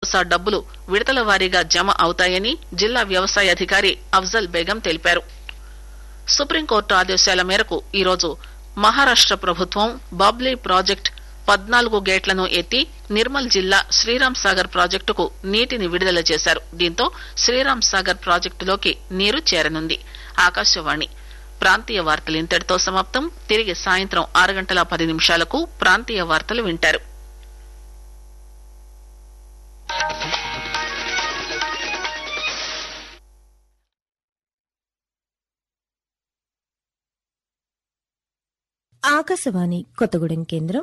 భరోసా డబ్బులు విడతల వారీగా జమ అవుతాయని జిల్లా వ్యవసాయ అధికారి అఫ్జల్ బేగం తెలిపారు సుప్రీంకోర్టు ఆదేశాల మేరకు ఈరోజు మహారాష్ట ప్రభుత్వం బాబ్లీ ప్రాజెక్టు పద్నాలుగు గేట్లను ఎత్తి నిర్మల్ జిల్లా శ్రీరామ్ సాగర్ ప్రాజెక్టుకు నీటిని విడుదల చేశారు దీంతో శ్రీరామ్ సాగర్ ప్రాజెక్టులోకి నీరు చేరనుంది ఆకాశవాణి ప్రాంతీయ వార్తలు ఇంతటితో సమాప్తం తిరిగి సాయంత్రం ఆరు గంటల పది నిమిషాలకు ప్రాంతీయ వార్తలు వింటారు ఆకాశవాణి కొత్తగూడెం కేంద్రం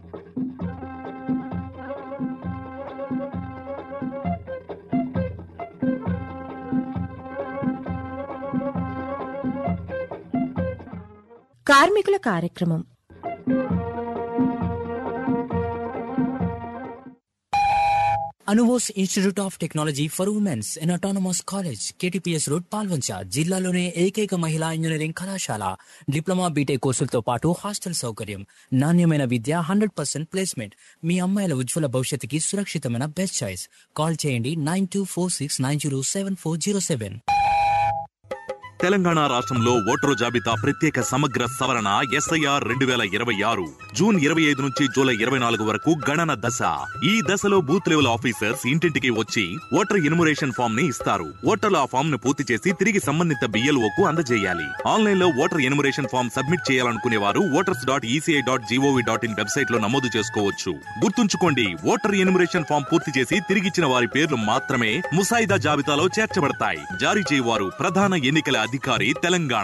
కార్మికుల కార్యక్రమం Anubose institute of technology for womens in autonomous college KTPS road Palvancha జిల్లాలోనే ఏకైక మహిళా ఇంజనీరింగ్ కళాశాల డిప్లొమా బీటెక్ కోర్సులతో పాటు హాస్టల్ సౌకర్యం నాణ్యమైన విద్య హండ్రెడ్ పర్సెంట్ ప్లేస్మెంట్ మీ అమ్మాయిల ఉజ్వల భవిష్యత్తుకి సురక్షితమైన బెస్ట్ చాయిస్ కాల్ చేయండి nine two four six nine zero seven four zero seven Telangana రాష్ట్రంలో ఓటరు జాబితా ప్రత్యేక సమగ్ర సవరణ ఎస్ఐఆర్ రెండు వేల ఇరవై ఆరు జూన్ ఇరవై ఐదు నుంచి జూలై ఇరవై నాలుగు వరకు గణన దశ ఈ దశలో బూత్ లెవెల్ ఆఫీసర్స్ ఇంటింటికి వచ్చి ఓటర్ ఎన్యుమరేషన్ ఫామ్ ని ఇస్తారు ఓటర్లు ఆ ఫామ్ ను పూర్తి చేసి తిరిగి సంబంధిత బిఎల్ఓకు అందజేయాలి ఆన్లైన్ లో ఓటర్ ఎన్యుమరేషన్ ఫామ్ సబ్మిట్ చేయాలనుకునే వారు voters dot ECI dot GOV dot in website లో నమోదు చేసుకోవచ్చు గుర్తుంచుకోండి ఓటర్ ఎన్యుమరేషన్ ఫామ్ పూర్తి చేసి తిరిగిచ్చిన వారి పేర్లు మాత్రమే ముసాయిదా జాబితాలో చేర్చబడతాయి జారీ చేయవారు ప్రధాన ఎన్నికల అధికారి తెలంగాణ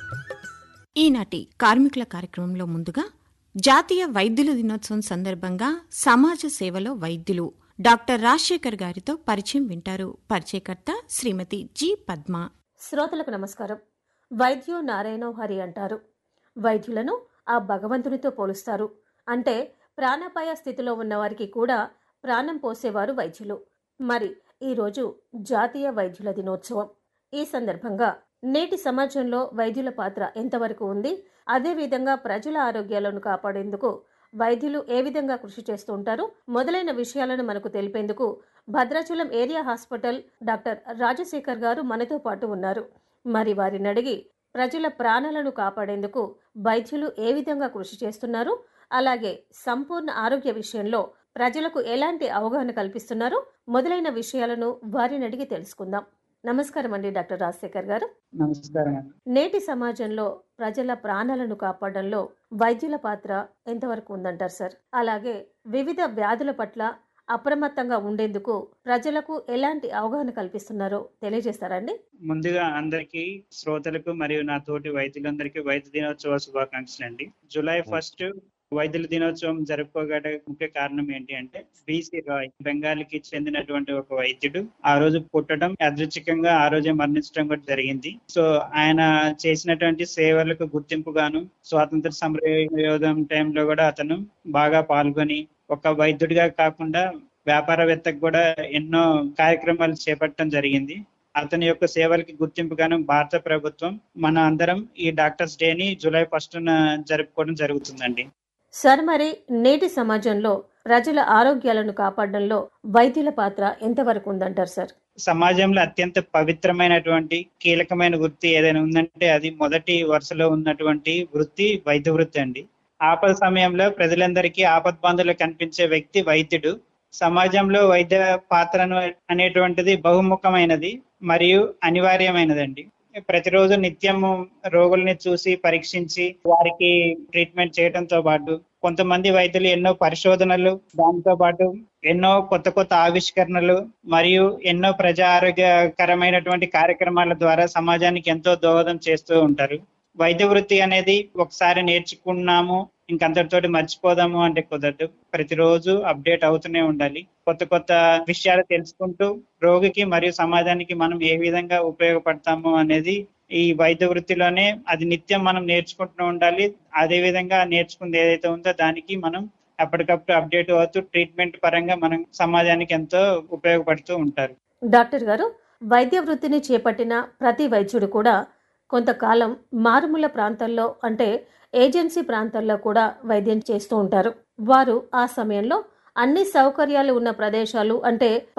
ఈనాటి కార్మికుల కార్యక్రమంలో ముందుగా జాతీయ వైద్యుల దినోత్సవం సందర్భంగా సమాజ సేవలో వైద్యులు డాక్టర్ రాజశేఖర్ గారితో పరిచయం వింటారు పరిచయకర్త శ్రీమతి జి పద్మ శ్రోతలకు నమస్కారం వైద్యో నారాయణో హరి అంటారు వైద్యులను ఆ భగవంతునితో పోలుస్తారు అంటే ప్రాణాపాయ స్థితిలో ఉన్నవారికి కూడా ప్రాణం పోసేవారు వైద్యులు మరి ఈరోజు జాతీయ వైద్యుల దినోత్సవం ఈ సందర్భంగా నేటి సమాజంలో వైద్యుల పాత్ర ఎంతవరకు ఉంది అదేవిధంగా ప్రజల ఆరోగ్యాలను కాపాడేందుకు వైద్యులు ఏ విధంగా కృషి చేస్తూ ఉంటారు మొదలైన విషయాలను మనకు తెలిపేందుకు Bhadrachalam area hospital doctor Rajasekhar గారు మనతో పాటు ఉన్నారు మరి వారిని అడిగి ప్రజల ప్రాణాలను కాపాడేందుకు వైద్యులు ఏ విధంగా కృషి చేస్తున్నారు అలాగే సంపూర్ణ ఆరోగ్య విషయంలో ప్రజలకు ఎలాంటి అవగాహన కల్పిస్తున్నారు మొదలైన విషయాలను వారిని అడిగి తెలుసుకుందాం నమస్కారం అండి డాక్టర్ రాజశేఖర్ గారు నమస్కారం అండి నేటి సమాజంలో ప్రజల ప్రాణాలను కాపాడంలో వైద్యుల పాత్ర ఎంతవరకు ఉందంటారు సార్ అలాగే వివిధ వ్యాధుల పట్ల అప్రమత్తంగా ఉండేందుకు ప్రజలకు ఎలాంటి అవగాహన కల్పిస్తున్నారో తెలియజేస్తారండి ముందుగా అందరికీ శ్రోతలకు మరియు నా తోటి వైద్యులందరికీ వైద్య దినోత్సవ శుభాకాంక్షలు అండి జూలై ఫస్ట్ వైద్యుల దినోత్సవం జరుపుకోగల ముఖ్య కారణం ఏంటి అంటే బీసీ రాయ్ బెంగాల్కి చెందినటువంటి ఒక వైద్యుడు ఆ రోజు పుట్టడం యాదృచ్ఛికంగా ఆ రోజే మరణించడం కూడా జరిగింది సో ఆయన చేసినటువంటి సేవలకు గుర్తింపుగాను స్వాతంత్ర సమరయోధం టైంలో కూడా అతను బాగా పాల్గొని ఒక వైద్యుడిగా కాకుండా వ్యాపారవేత్తకు కూడా ఎన్నో కార్యక్రమాలు చేపట్టడం జరిగింది అతని యొక్క సేవలకి గుర్తింపుగాను భారత ప్రభుత్వం మన అందరం ఈ డాక్టర్స్ డేని జూలై ఫస్ట్ జరుపుకోవడం జరుగుతుందండి సార్ మరి నేటి సమాజంలో ప్రజల ఆరోగ్యాలను కాపాడడంలో వైద్యుల పాత్ర ఎంతవరకు ఉందంటారు సార్ సమాజంలో అత్యంత పవిత్రమైనటువంటి కీలకమైన వృత్తి ఏదైనా ఉందంటే అది మొదటి వరుసలో ఉన్నటువంటి వృత్తి వైద్య వృత్తి అండి ఆపద సమయంలో ప్రజలందరికీ ఆపద్బాంధులు కనిపించే వ్యక్తి వైద్యుడు సమాజంలో వైద్య పాత్రను అనేటువంటిది బహుముఖమైనది మరియు అనివార్యమైనదండి ప్రతిరోజు నిత్యము రోగుల్ని చూసి పరీక్షించి వారికి ట్రీట్మెంట్ చేయడంతో పాటు కొంతమంది వైద్యులు ఎన్నో పరిశోధనలు దాంతో పాటు ఎన్నో కొత్త కొత్త ఆవిష్కరణలు మరియు ఎన్నో ప్రజా ఆరోగ్యకరమైనటువంటి కార్యక్రమాల ద్వారా సమాజానికి ఎంతో దోహదం చేస్తూ ఉంటారు వైద్య వృత్తి అనేది ఒకసారి నేర్చుకున్నాము ఇంకంతటితోటి మర్చిపోదాము అంటే కుదరదు ప్రతిరోజు అప్డేట్ అవుతూనే ఉండాలి కొత్త కొత్త విషయాలు తెలుసుకుంటూ రోగికి మరియు సమాజానికి మనం ఏ విధంగా ఉపయోగపడతాము అనేది ఈ వైద్య వృత్తిలోనే అది నిత్యం మనం నేర్చుకుంటూ ఉండాలి అదే విధంగా నేర్చుకుంది ఏదైతే ఉందో దానికి మనం అప్పటికప్పుడు అప్డేట్ అవుతూ ట్రీట్మెంట్ పరంగా మనం సమాజానికి ఎంతో ఉపయోగపడుతూ ఉంటారు డాక్టర్ గారు వైద్య వృత్తిని చేపట్టిన ప్రతి వైద్యుడు కూడా కొంతకాలం మారుమూల ప్రాంతాల్లో అంటే ఏజెన్సీ ప్రాంతాల్లో కూడా వైద్యం చేస్తూ ఉంటారు వారు ఆ సమయంలో అన్ని సౌకర్యాలు ఉన్న ప్రదేశాలు అంటే